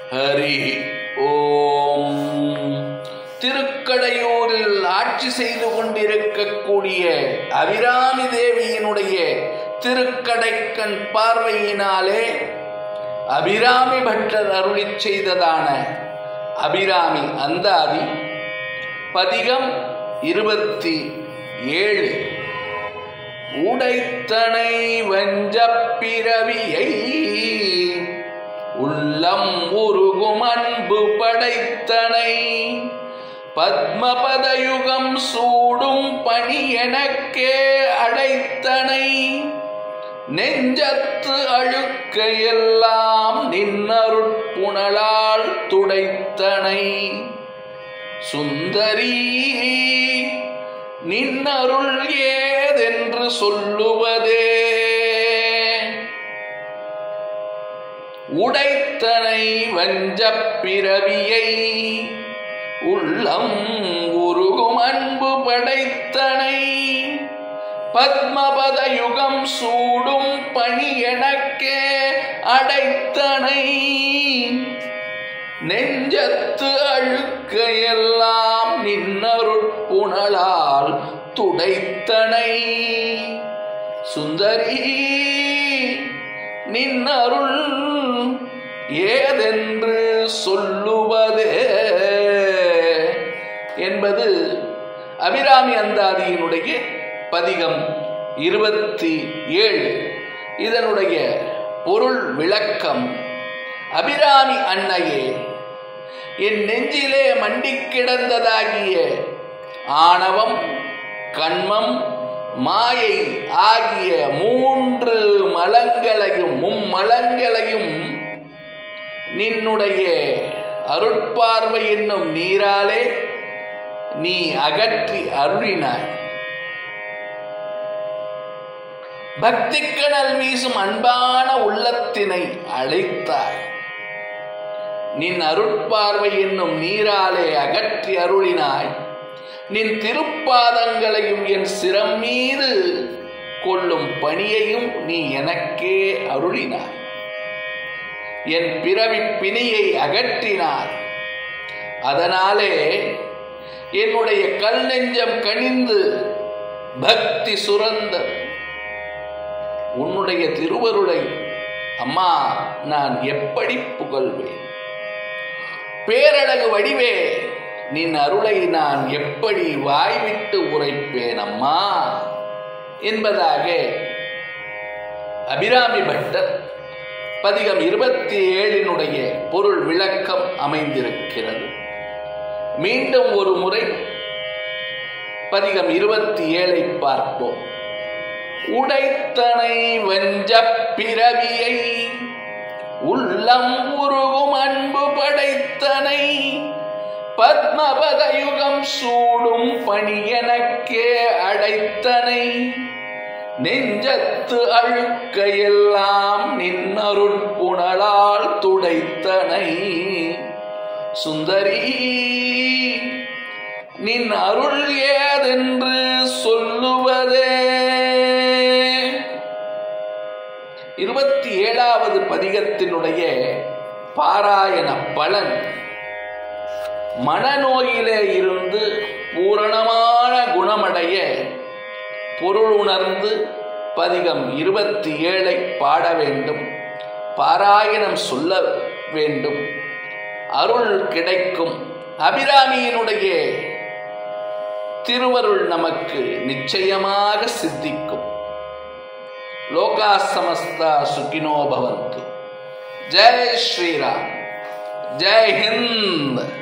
ஹரி ஓம் திருக்கடையூரில் ஆட்சி செய்து கொண்டிருக்கக்கூடிய அபிராமி தேவியினுடைய திருக்கடைக்கண் பார்வையினாலே அபிராமி பட்டர் அருளிச் செய்ததான அபிராமி அந்தாதி பதிகம் இருபத்தி ஏழு உடைத்தனை வஞ்சப் பிறவியை உள்ளம் உருகும் அன்பு படைத்தனை பத்மபதயுகம் சூடும் பணி எனக்கே அடைத்தனை நெஞ்சத்து அழுக்கையெல்லாம் நின்னருட்புணலால் துடைத்தனை சுந்தரி நின்னருள் ஏதென்று சொல்லுவதே உடைத்தனை வஞ்சப் பிறவியை உள்ளம் உருகும் அன்பு படைத்தனை பத்மபத யுகம் சூடும் பணி எனக்கே அடைத்தனை நெஞ்சத்து அழுக்கையெல்லாம் நின்னருட்புணலால் துடைத்தனை சுந்தரி நின்னருள் ஏதென்று சொல்லுவதே என்பது அபிராமி அந்தாதியினுடைய பதிகம் இருபத்தி ஏழு இதனுடைய பொருள் விளக்கம் அபிராமி அன்னையே என் நெஞ்சிலே மண்டி கிடந்ததாகிய ஆணவம் கண்மம் மாயை ஆகிய மூன்று மலங்களையும் மும்மலங்களையும் நின்னுடைய அருட்பார்வை என்னும் நீராலே நீ அகற்றி அருளினாய் பக்திக்கடல் வீசும் அன்பான உள்ளத்தினை அழைத்தாய் நின் அருட்பார்வை என்னும் நீராலே அகற்றி அருளினாய் நின் திருப்பாதங்களையும் என் சிரம் மீது கொள்ளும் பணியையும் நீ எனக்கே அருளினாய் என் பிறவி பிணியை அகற்றினாய் அதனாலே என்னுடைய கல் நெஞ்சம் கனிந்து பக்தி சுரந்தது உன்னுடைய திருவருளை அம்மா நான் எப்படி புகழ்வேன் பேரழகு வடிவே நின் அருளை நான் எப்படி வாய்விட்டு உரைப்பேன் அம்மா என்பதாக அபிராமி பட்டர் பதிகம் இருபத்தி ஏழினுடைய பொருள் விளக்கம் அமைந்திருக்கிறது மீண்டும் ஒரு முறை பதிகம் இருபத்தி ஏழை பார்ப்போம் உடைத்தனை வஞ்சப் பிறவியை உள்ளம் உருகும் அன்பு படைத்தனை பத்மபதயுகம் சூடும் பணி எனக்கே அடைத்தனை நெஞ்சத்து அழுக்கையெல்லாம் நின்னருட்புணலால் துடைத்தனை சுந்தரி நின் அருள் ஏதென்று சொல்லுவதே இருபத்தி ஏழாவது பதிகத்தினுடைய பாராயண பலன் மனநோயிலே இருந்து பூரணமான குணமடைய பொருள் உணர்ந்து பதிகம் இருபத்தி ஏழை பாட வேண்டும் பாராயணம் சொல்ல வேண்டும் அருள் கிடைக்கும் அபிராமியினுடைய திருவருள் நமக்கு நிச்சயமாக சித்திக்கும் லோகா சமஸ்தா சுகினோ பவந்து ஜெய் ஸ்ரீராம் ஜெய் ஹிந்த்